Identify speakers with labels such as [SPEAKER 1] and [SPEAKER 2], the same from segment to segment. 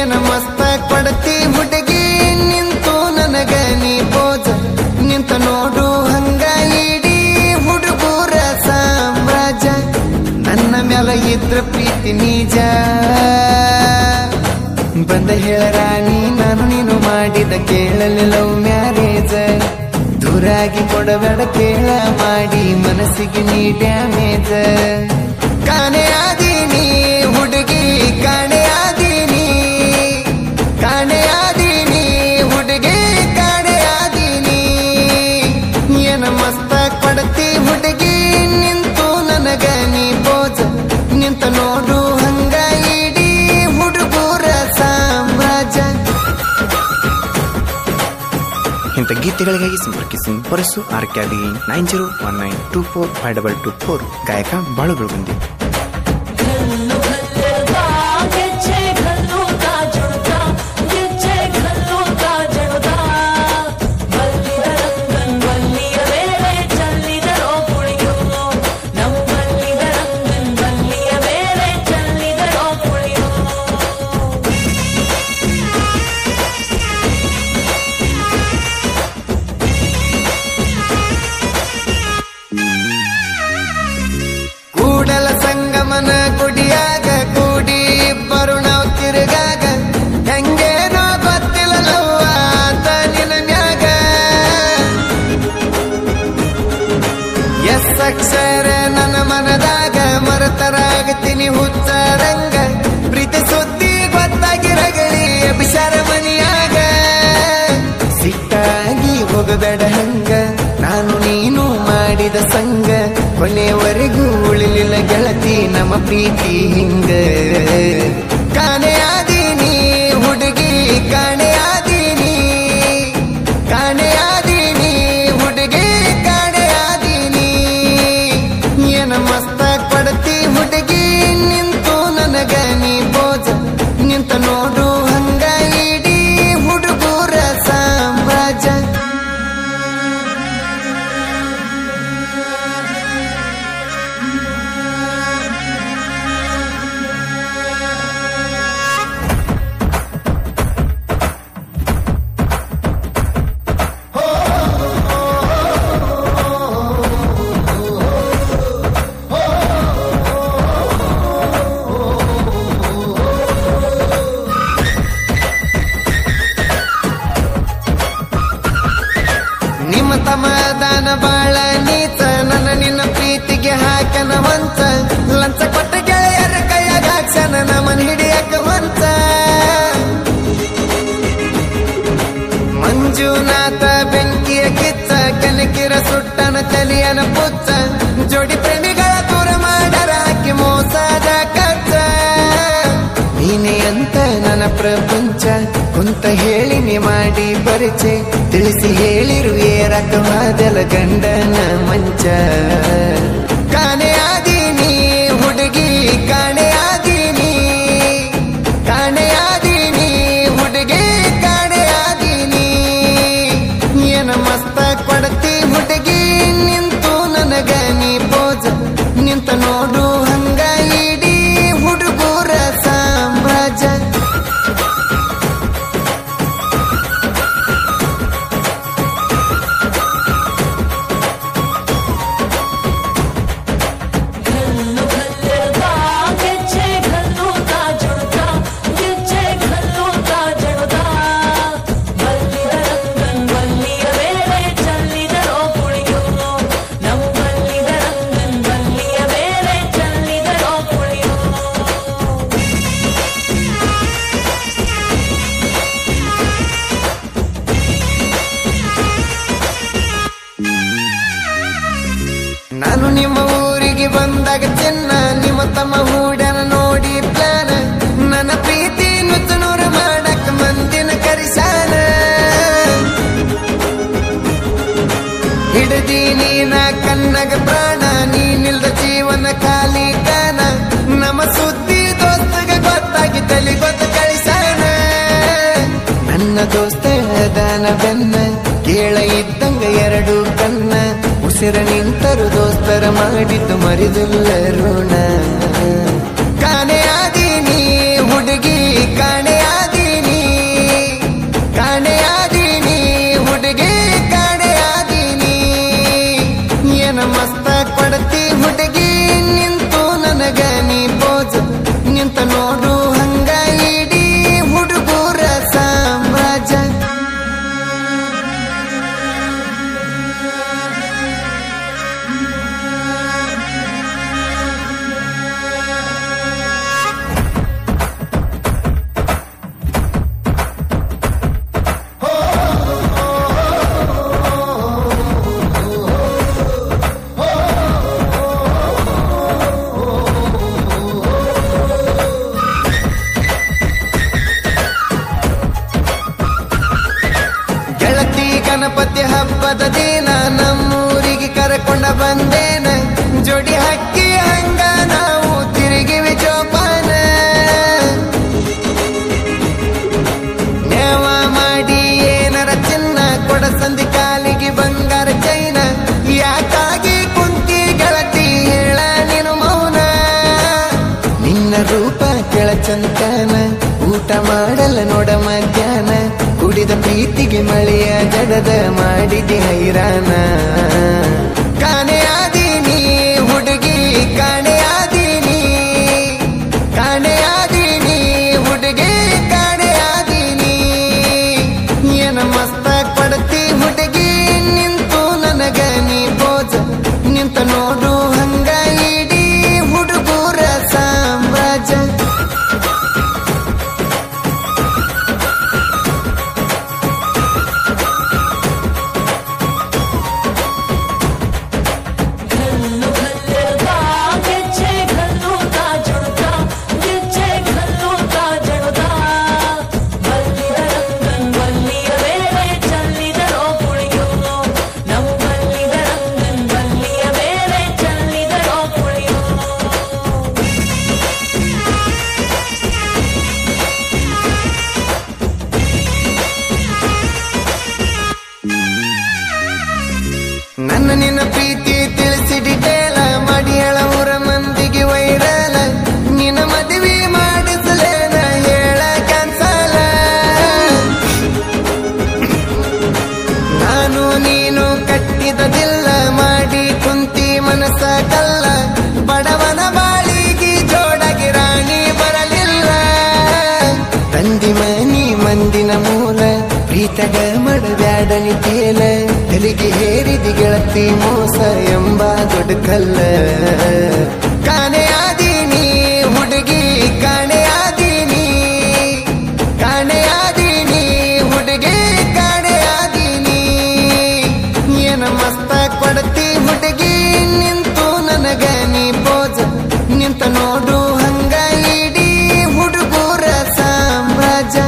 [SPEAKER 1] ಏನ ಮಸ್ತ ಕೊಡತಿ ಹುಡುಗಿ ನಿಂತು ನನಗ ನೀ ಪೋಜ ನಿಂತ ನೋಡು ಹಂಗ ಇಡೀ ಹುಡುಗೂರ ಸಾಮ್ರಾಜ್ಯ ನನ್ನ ಮ್ಯಾಲ ಇದ್ರ ಪ್ರೀತಿ ನಿಜ ಬಂದ ಹೇಳರಾಣಿ ನಾನು ನೀನು ಮಾಡಿದ ಕೇಳಲಿ ಲವ್ ಮ್ಯಾರೇಜ್ ದೂರಾಗಿ ಕೊಡಬೇಡ ಕೇಳ ಮಾಡಿ ಮನಸ್ಸಿಗೆ ನೀ ಡ್ಯಾಮೇಜ್ ಕಾಣೆ ಆದೀನಿ ಹುಡುಗಿ ಕಾಣೆ ಆದೀನಿ ಕಾಣೆ ಆದೀನಿ ಹುಡುಗಿ ಕಾಣೆ ಆದೀನಿ ಏನ ಮಸ್ತ ಕೊಡತಿ ಹುಡುಗಿ ನಿಂತು ನನಗ ನೀ ಪೋಜ ನಿಂತ ನೋಡು ಹಂಗ ಇಡೀ ಹುಡುಗೂರ ಸಾಮ್ರಾಜ್ಯ
[SPEAKER 2] ಇಂಥ ಗೀತೆಗಳಿಗಾಗಿ ಸಂಪರ್ಕಿಸಿ ಪರಸು ಆರ್ ಕ್ಯಾಬಿಗೆ nine zero one nine two four five double two four ಗಾಯಕ ಬಾಳು ಬೆಳಗುಂದಿ
[SPEAKER 3] घल्लू घल्लुता ಗೆಜ್ಜೆ ಘಲ್ಲುತಾ ಜುಡುತಾ ಗೆಜ್ಜೆ ಘಲ್ಲುತಾ ಜಡುತಾ ಬಲ್ಲಿದ ರಂಗನ್ ಬಲ್ಲಿಯ ಬೇರೆ ಚಲ್ಲಿದರೋ ಪುಳಿಯೋ ನಮ್ಮ ಬಲ್ಲಿದ ರಂಗನ್ ಬಲ್ಲಿಯ ಬೇರೆ ಚಲ್ಲಿದರೋ ಪುಳಿಯೋ
[SPEAKER 1] ಕೂಡಲ ಸಂಗಮನ ಗುಡಿಯಾಗ ಕೂಡಿ ಇಬ್ಬರು ನಾವು ತಿರುಗಾಗ ಹೆಂಗೇನೋ ಗೊತ್ತಿಲ್ಲ ಲವ್ವ ಆತ ನಿನ್ನ ಮ್ಯಾಗ ಎಸ್ ಅಕ್ಷರ ನನ್ನ ಮನದಾಗ ಮರತರಾಗತೀನಿ ಹುಚ್ಚರಂಗ ಪ್ರೀತಿ ಸುದ್ದಿ ಗೊತ್ತಾಗಿ ರಗಳಿ ಅಭಿಷಾರ ಮನಿಯಾಗ ಸಿಟ್ಟಾಗಿ ಹೋಗಬೇಡ ಹಂಗ ನಾನು ನೀನು ಮಾಡಿದ ಸಂಗ ಕೊನೆಯವರೆಗೂ ಉಳಿಲಿಲ್ಲ ಗೆಳತಿ ನಮ್ಮ ಪ್ರೀತಿ ಹಿಂಗ ಕಾಣೆ ಆದೀನಿ ಹುಡುಗಿ ಕಾಣೆ ಆದೀನಿ ಕಾಣೆ ಆದೀನಿ ಹುಡುಗಿ ಕಾಣೆ ಆದೀನಿ ಏನ ಮಸ್ತ ಕೊಡತಿ ಹುಡುಗಿ ನಿಂತು ನನಗ ನೀ ಬೋಜ ನಿಂತ ನೋಡು ಹಂಗ ಇಡೀ ಹುಡುಗೂರ ಸಾಮ್ರಾಜ್ಯ ನಿಮ್ಮ ತಮದಾನ ಬಾಳ ನೀಚ ನನ್ನ ನಿನ್ನ ಪ್ರೀತಿಗೆ ಹಾಕನ ಮಂಚ ಲಂಚ ಕೊಟ್ಟ ಗೆಳೆಯರ ಕೈಯಾಗ ಹಾಕ್ಸನ ನಮನ್ ಹಿಡಿಯಕ ಮಂಚ ಮಂಜುನಾಥ ಬೆಂಕಿಯ ಕಿಚ್ಚ ಕನಕಿರ ಸುಟ್ಟನ ತಲಿಯನ ಪುಚ್ಚ ಜೋಡಿ ಪ್ರೇಮಿಗಳ ದೂರ ಮಾಡರ ಹಾಕಿ ಮೋಸದ ಕಚ್ಚ ನೀನೆ ಅಂತ ನನ್ನ ಪ್ರಪಂಚ ಕುಂತ ಹೇಳಿನಿ ಮಾಡಿ ಪರಿಚಯ ತಿಳಿಸಿ ಹೇಳಿರು ಏರಕವಾದಲ ಗಂಡನ ಮಂಚ ಕಾಣೆ ಆದೀನಿ ಹುಡುಗಿ ಕಾಣೆ ಆದೀನಿ ಕಾಣೆ ಆದೀನಿ ಹುಡುಗಿ ಕಾಣೆ ಆದೀನಿ ಏನ ಮಸ್ತ ಕೊಡತಿ ಹುಡುಗಿ ನಿಂತು ನನಗ ನೀ ಪೋಜ ನಿಂತ ನೋಡು ಹಂಗ ಇಡೀ ಹುಡುಗೂರ ಸಾಮ್ರಾಜ್ಯ
[SPEAKER 3] घल्लू घल्लुता ಗೆಜ್ಜೆ ಘಲ್ಲುತಾ ಜುಡುತಾ ಗೆಜ್ಜೆ ಘಲ್ಲುತಾ ಜಡುತಾ ಬಲ್ಲಿದ ರಂಗನ್ ಬಲ್ಲಿಯ ಬೇರೆ ಚಲ್ಲಿದರೋ ಪುಳಿಯೋ ನಮ್ಮ ಬಲ್ಲಿದ ರಂಗನ್ ಬಲ್ಲಿಯ ಬೇರೆ ಚಲ್ಲಿದರೋ ಪುಳಿಯೋ
[SPEAKER 1] ನಾನು ನಿಮ್ಮ ಊರಿಗೆ ಬಂದಾಗ ಚಿನ್ನ ನಿಮ್ಮ ತಮ್ಮ ಹೂಡನ ನೋಡಿ ಪ್ಲಾನ ನನ್ನ ಪ್ರೀತಿ ನುಚ್ಚನೂರು ಮಾಡಕ್ ಮಂದಿನ ಕರಿಸಾನ ಹಿಡದಿ ನೀನ ಕನ್ನಗ ಪ್ರಾಣ ನೀನಿಲ್ದ ಜೀವನ ಖಾಲಿ ಕಾನ ನಮ್ಮ ಸುದ್ದಿ ದೋಸ್ತಗ ಗೊತ್ತಾಗಿ ತಲಿ ಗೊತ್ತ ಕಳಿಸಾನ ನನ್ನ ದೋಸ್ತ ದಾನ ಬೆನ್ನ ಕೇಳ ಇದ್ದಂಗ ಎರಡು ಕನ್ನ ಉಸಿರ ನಿಂತರು ದೋಸ್ತರ ಮಾಡಿದ್ದು ಮರಿದಿಲ್ಲ ಋಣ ಕಾಣೆ ಆದೀನಿ ಹುಡುಗಿ ಕಾಣೆ ಆದಿ ನೋಡು ಹಂಗ ಇಡೀ ಹುಡುಗೂರ ಸಾಮ್ರಾಜ್ಯ ಗೆಳತಿ ಗಣಪತಿ ಹಬ್ಬದ ದಿನ ನಮ್ಮೂರಿಗೆ ಕರ್ಕೊಂಡ ಬಂದೇನ ಜೋಡಿ ಹಕ್ಕಿ ಹಂಗ ನಾವು ತಿರುಗಿವಿ ಜೋಪಾನ ನೇವ ಮಾಡಿ ಏನರ ಚಿನ್ನ ಕೊಡ ಸಂಧಿ ಕಾಲಿಗೆ ಬಂಗಾರ ಚೈನ ಯಾಕಾಗಿ ಕುಂತಿ ಗೆಳತಿ ಹೇಳ ನೀನು ಮೌನ ನಿನ್ನ ರೂಪ ಕೆಳಚಂತನ ಊಟ ಮಾಡಲ್ಲ ನೋಡ ಮಧ್ಯಾಹ್ನ ಕುಡಿದ ಪ್ರೀತಿಗೆ ಮಳೆಯ ಜಡದ ಮಾಡಿದೆ ಹೈರಾಣ ಕಾಣೆ ಆದೀನಿ ಹುಡುಗಿ ಕಾಣೆ ಆದೀನಿ ಕಾಣೆ ಆದೀನಿ ಹುಡುಗಿ ಕಾಣೆ ಆದೀನಿ ಏನ ಮಸ್ತ ಕೊಡತಿ ಹುಡುಗಿ ನಿಂತು ನನಗ ನೀ ಬೋಜ ನಿಂತ ನೋಡು ಹಂಗ ಇಡೀ ಹುಡುಗೂರ ಸಾಮ್ರಾಜ್ಯ
[SPEAKER 3] घल्लू घल्लुता ಗೆಜ್ಜೆ ಘಲ್ಲುತಾ ಜುಡುತ್ತಾ ಗೆಜ್ಜೆ ಘಲ್ಲುತಾ ಜಡುತ್ತಾ ಬಲ್ಲಿದ ರಂಗನ್ ಬಲ್ಲಿಯ ಮೇಲೆ ಚಲ್ಲಿದರೋ ಕುಳಿಯು ನಮ್ಮ ಬಲ್ಲಿದ ರಂಗನ್ ಬಲ್ಲಿಯ ಮೇಲೆ ಚಲ್ಲಿದರೋ ಕುಳಿಯು
[SPEAKER 1] ನನ್ನ ನಿನ್ನ ಪ್ರೀತಿ ತಿಳಿಸಿ ಡಿಟೇಲ ಮಾಡಿ ಹೇಳವರ ಮಂದಿಗೆ ವೈರಲ ನಿನ್ನ ಮದುವೆ ಮಾಡಿಸಲೇನ ಹೇಳ ಕ್ಯಾನ್ಸಲ ನಾನು ನೀನು ಕಟ್ಟಿದದಿಲ್ಲ ಮಾಡಿ ಕುಂತಿ ಮನಸ್ಸ ಕಲ್ಲ ಬಡವನ ಬಾಳಿಗೆ ಜೋಡಗಿ ರಾಣಿ ಬರಲಿಲ್ಲ ತಂದಿ ಮನಿ ಮಂದಿನ ಮೂಲ ಪ್ರೀತಗ ಮಡಬ್ಯಾಡನಿ ತೇಲ ತಲೆಗೆ ಹೇರಿದಿ ಗೆಳತಿ ಮೋಸ ಎಂಬ ದೊಡ್ಡ ಕಲ್ಲ ಕಾಣೆ ಆದೀನಿ ಹುಡುಗಿ ಕಾಣೆ ಆದೀನಿ ಕಾಣೆ ಆದೀನಿ ಹುಡುಗಿ ಕಾಣೆ ಆದೀನಿ ಏನ ಮಸ್ತ ಕೊಡತಿ ಹುಡುಗಿ ನಿಂತು ನನಗ ನೀ ಬೋಜ ನಿಂತ ನೋಡು ಹಂಗ ಇಡೀ ಹುಡುಗೂರ ಸಾಮ್ರಾಜ್ಯ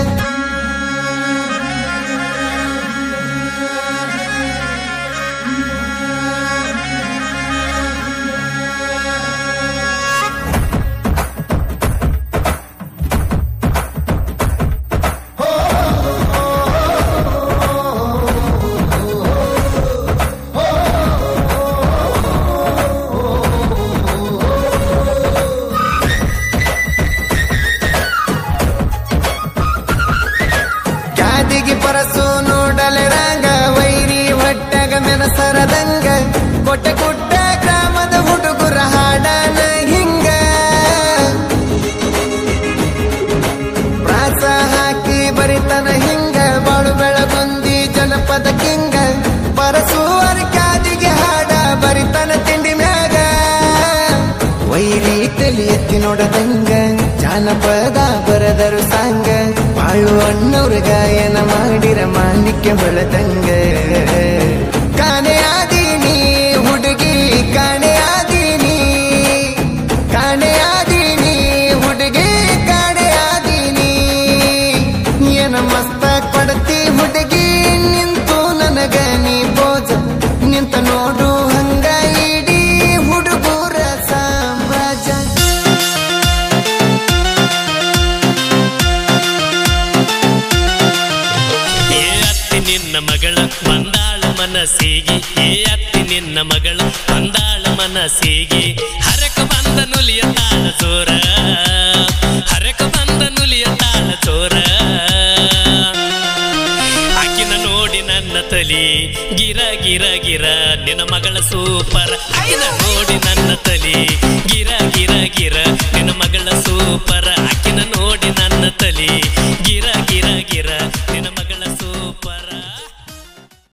[SPEAKER 1] ಗಾದಿಗೆ ಪರಸು ನೋಡಲೆ ರಂಗ ವೈರಿ ಹೊಟ್ಟಗ ಮೆನಸರದಂಗ ಕೊಟ್ಟೆ ಕುಟ್ಟ ಗ್ರಾಮದ ಹುಡುಗರ ಹಾಡನ ಹಿಂಗ ಪ್ರಾಸ ಹಾಕಿ ಬರಿತನ ಹಿಂಗ ಬಾಳು ಬೆಳಗೊಂದಿ ಜನಪದ ಕಿಂಗ ಪರಸುವರ ಕಾದಿಗೆ ಹಾಡ ಬರಿತನ ತಿಂಡಿ ಮ್ಯಾಗ ವೈರಿ ತಲಿ ಎತ್ತಿ ನೋಡದಂಗ ಜಾನಪದ ಬರದರು ಸಾಂಗ ಬಾಳು ಅಣ್ಣವ್ರ ಗಾಯನ ಮಾಡಿರ ಮಾಣಿಕ್ಯ ಬೆಳೆದಂಗ ಕಾಣೆ ಆದೀನಿ ಹುಡುಗಿ ಕಾಣೆ ಆದೀನಿ ಕಾಣೆ ಆದೀನಿ ಹುಡುಗಿ ಕಾಣೆ ಆದೀನಿ ಏನ ಮಸ್ತ ಕೊಡತಿ ಹುಡುಗಿ ನಿಂತು ನನಗ ನೀ ಬೋಜ ನಿಂತ ನೋಡು ಹಂಗ ಇಡೀ ಹುಡುಗೂರ ಸಾಮ್ರಾಜ್ಯ
[SPEAKER 4] ಏ ಅತ್ತಿ ನಿನ್ನ ಮಗಳ ಬಂದಾಳ ಮನಸ್ಸಿಗೆ ಏ ಅತ್ತಿ ನಿನ್ನ ಮಗಳ ಬಂದಾಳ ಮನಸ್ಸಿಗೆ ಹರಕ ಬಂದ ನುಲಿಯ ತಾಳ ಚೋರ ಹರಕ ಬಂದ ನುಲಿಯ ತಾಳ ಚೋರ ಆಕಿನ ನೋಡಿ ನನ್ನ ತಲಿ ಗಿರ ಗಿರ ಗಿರ ನಿನ್ನ ಮಗಳ ಸೂಪರ್ ಆಕಿನ ನೋಡಿ ನನ್ನ ತಲಿ ಗಿರ ಗಿರ ಗಿರ ನಿನ್ನ ಮಗಳ ಸೂಪರ್ ಆಕಿನ ನಿನ್ನ ನೋಡಿ ನನ್ನ ತಲಿ ಗಿರ ಗಿರ ಗಿರ ನಿನ್ನ ಮಗಳ ಸೂಪರ